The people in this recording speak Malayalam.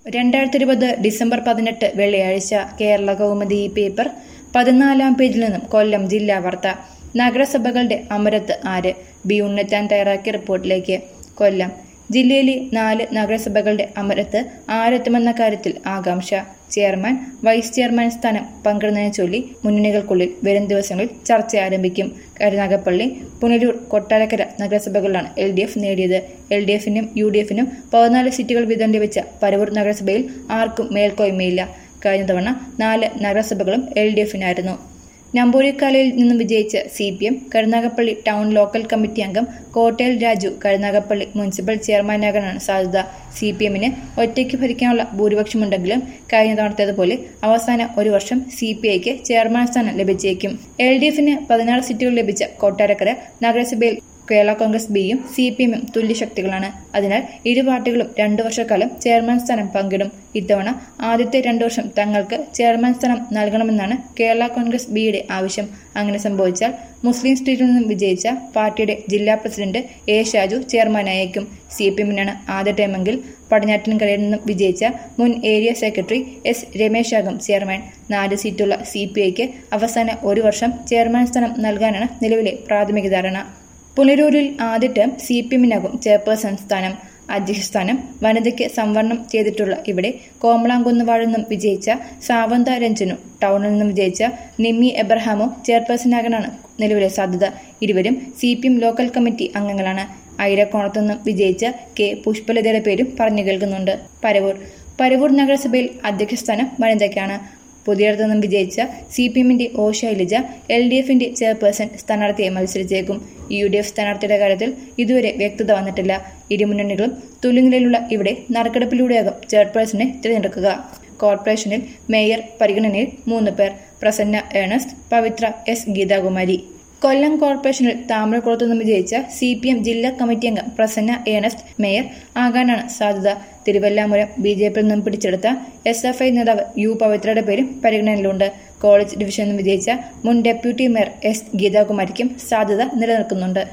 രണ്ടായിരത്തി ഇരുപത് ഡിസംബർ പതിനെട്ട് വെള്ളിയാഴ്ച കേരള കൗമുദി പേപ്പർ പതിനാലാം പേജിൽ നിന്നും കൊല്ലം ജില്ലാ വാർത്ത നഗരസഭകളുടെ അമരത്ത് ആര് ബി ഉണ്ണിത്താൻ തയ്യാറാക്കിയ റിപ്പോർട്ടിലേക്ക് കൊല്ലം ജില്ലയിലെ നാല് നഗരസഭകളുടെ അമരത്ത് ആരെത്തുമെന്ന കാര്യത്തിൽ ആകാംക്ഷ ചെയർമാൻ വൈസ് ചെയർമാൻ സ്ഥാനം പങ്കിടുന്നതിനെ ചൊല്ലി മുന്നണികൾക്കുള്ളിൽ വരും ദിവസങ്ങളിൽ ചർച്ച ആരംഭിക്കും കരുനാഗപ്പള്ളി പുനലൂർ കൊട്ടാരക്കര നഗരസഭകളിലാണ് എൽ ഡി എഫ് നേടിയത് എൽ ഡി എഫിനും യു ഡി എഫിനും പതിനാല് സീറ്റുകൾ വീതം ലഭിച്ച പരവൂർ നഗരസഭയിൽ ആർക്കും മേൽക്കോയ്മയില്ല കഴിഞ്ഞ തവണ നാല് നഗരസഭകളും എൽ ഡി എഫിനായിരുന്നു നമ്പൂരിക്കാലയിൽ നിന്നും വിജയിച്ച C P M Karunagappally town local committee അംഗം കോട്ടയിൽ രാജു കരുനാഗപ്പള്ളി മുനിസിപ്പൽ ചെയർമാനാകാനാണ് സാധ്യത സി പി എമ്മിന് ഒറ്റയ്ക്ക് ഭരിക്കാനുള്ള ഭൂരിപക്ഷമുണ്ടെങ്കിലും കഴിഞ്ഞ തവണത്തേതുപോലെ അവസാന ഒരു വർഷം സി പി ഐക്ക് ചെയർമാൻ സ്ഥാനം ലഭിച്ചേക്കും എൽ ഡി എഫിന് പതിനാറ് സീറ്റുകൾ ലഭിച്ച കൊട്ടാരക്കര നഗരസഭയിൽ കേരള കോൺഗ്രസ് ബിയും സി പി എമ്മും തുല്യശക്തികളാണ് അതിനാൽ ഇരു പാർട്ടികളും രണ്ടു വർഷക്കാലം ചെയർമാൻ സ്ഥാനം പങ്കിടും ഇത്തവണ ആദ്യത്തെ രണ്ടു വർഷം തങ്ങൾക്ക് ചെയർമാൻ സ്ഥാനം നൽകണമെന്നാണ് കേരള കോൺഗ്രസ് ബിയുടെ ആവശ്യം അങ്ങനെ സംഭവിച്ചാൽ മുസ്ലിം സ്ട്രീറ്റിൽ നിന്നും വിജയിച്ച പാർട്ടിയുടെ ജില്ലാ പ്രസിഡന്റ് എ ഷാജു ചെയർമാനായേക്കും സി പി എമ്മിനാണ് ആദ്യ ടൈമെങ്കിൽ പടിഞ്ഞാറ്റിൻകരയിൽ നിന്നും വിജയിച്ച മുൻ ഏരിയ സെക്രട്ടറി എസ് രമേശാകും ചെയർമാൻ നാല് സീറ്റുള്ള സി പി ഐക്ക് അവസാന ഒരു വർഷം ചെയർമാൻ സ്ഥാനം നൽകാനാണ് നിലവിലെ പ്രാഥമിക ധാരണ പുനരൂരിൽ ആദ്യ ടേം സി പി എമ്മിനാകും ചെയർപേഴ്സൺ സ്ഥാനം അധ്യക്ഷ സ്ഥാനം വനിതയ്ക്ക് സംവരണം ചെയ്തിട്ടുള്ള ഇവിടെ കോമളാംകുന്നുവാഴിൽ നിന്നും വിജയിച്ച സാവന്ത രഞ്ജനു ടൗണിൽ നിന്നും വിജയിച്ച നിമ്മി എബ്രഹാമോ ചെയർപേഴ്സണാകാനാണ് നിലവിലെ സാധ്യത ഇരുവരും C P M local committee അംഗങ്ങളാണ് ഐരക്കോണത്തു നിന്നും വിജയിച്ച കെ പുഷ്പലതയുടെ പേരും പറഞ്ഞു കേൾക്കുന്നുണ്ട് പരവൂർ പരവൂർ നഗരസഭയിൽ അധ്യക്ഷ സ്ഥാനം വനിതയ്ക്കാണ് പുതിയടത്തു നിന്നും വിജയിച്ച സി പി എമ്മിന്റെ ഒ ശൈലജ എൽ ഡി എഫിന്റെ ചെയർപേഴ്സൺ സ്ഥാനാർത്ഥിയെ മത്സരിച്ചേക്കും യു ഡി എഫ് സ്ഥാനാർത്ഥിയുടെ കാര്യത്തിൽ ഇതുവരെ വ്യക്തത വന്നിട്ടില്ല ഇരുമുന്നണികളും തുല്യനിലയിലുള്ള ഇവിടെ നറുക്കെടുപ്പിലൂടെയാകും ചെയർപേഴ്സണെ തിരഞ്ഞെടുക്കുക കോർപ്പറേഷനിൽ മേയർ പരിഗണനയിൽ മൂന്ന് പേർ പ്രസന്ന ഏണസ്റ്റ് പവിത്ര എസ് ഗീതാകുമാരി കൊല്ലം കോർപ്പറേഷനിൽ താമരക്കുളത്തു നിന്നും വിജയിച്ച സി പി എം ജില്ലാ കമ്മിറ്റി അംഗം പ്രസന്ന ഏണസ്റ്റ് മേയർ ആകാനാണ് സാധ്യത തിരുവല്ലാമൂലം ബി ജെ പിയിൽ നിന്നും പിടിച്ചെടുത്ത എസ് എഫ് ഐ നേതാവ് യു പവിത്രയുടെ പേരും പരിഗണനയിലുണ്ട് കോളേജ് ഡിവിഷനിൽ നിന്നും വിജയിച്ച മുൻ ഡെപ്യൂട്ടി മേയർ എസ് ഗീതാകുമാരിക്കും സാധ്യത നിലനിൽക്കുന്നുണ്ട്